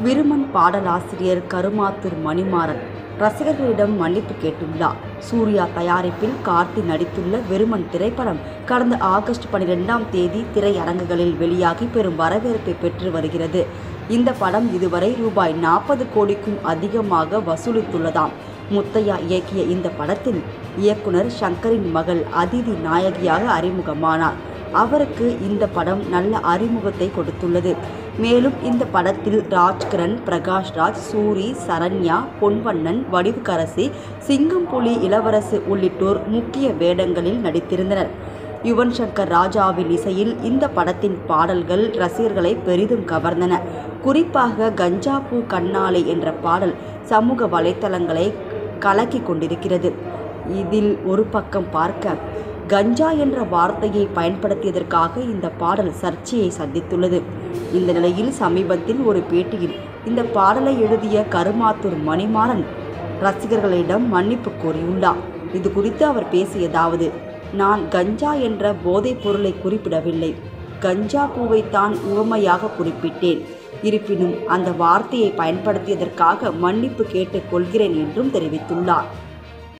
விருமன் பாடலாசிரியர் கருமாத்தூர் மணிமாறன் ரசிகர்களிடம் மன்னிப்பு கேட்டுள்ளார் சூர்யா தயாரிப்பில் கார்த்தி நடித்துள்ள விருமன் திரைப்படம் கடந்த ஆகஸ்ட் பனிரெண்டாம் தேதி திரையரங்குகளில் வெளியாகி பெரும் வரவேற்பை பெற்று வருகிறது இந்த படம் இதுவரை ரூபாய் நாற்பது கோடிக்கும் அதிகமாக வசூலித்துள்ளதாம் முத்தையா இயக்கிய இந்த படத்தில் இயக்குனர் சங்கரின் மகள் அதிதி நாயகியாக அறிமுகமானார் அவருக்கு இந்த படம் நல்ல அறிமுகத்தை கொடுத்துள்ளது மேலும் இந்த படத்தில் ராஜ்கிரண் பிரகாஷ் ராஜ் சூரி சரண்யா பொன்வண்ணன் வடிவுக்கரசி சிங்கம்புலி இளவரசு உள்ளிட்டோர் முக்கிய வேடங்களில் நடித்திருந்தனர் யுவன் சங்கர் ராஜாவின் இசையில் இந்த படத்தின் பாடல்கள் ரசிகர்களை பெரிதும் கவர்ந்தன குறிப்பாக கஞ்சா பூ கண்ணாலை என்ற பாடல் சமூக வலைத்தளங்களை கலக்கி கொண்டிருக்கிறது இதில் ஒரு பக்கம் பார்க்க கஞ்சா என்ற வார்த்தையை பயன்படுத்தியதற்காக இந்த பாடல் சர்ச்சையை சந்தித்துள்ளது இந்த நிலையில் சமீபத்தில் ஒரு பேட்டியில் இந்த பாடலை எழுதிய கருமாத்தூர் மணிமாறன் ரசிகர்களிடம் மன்னிப்பு கோரியுள்ளார் இது குறித்து அவர் பேசியதாவது நான் கஞ்சா என்ற போதைப் பொருளை குறிப்பிடவில்லை கஞ்சா பூவைத்தான் உவமையாக குறிப்பிட்டேன் இருப்பினும் அந்த வார்த்தையை பயன்படுத்தியதற்காக மன்னிப்பு கேட்டுக் கொள்கிறேன் என்றும் தெரிவித்துள்ளார்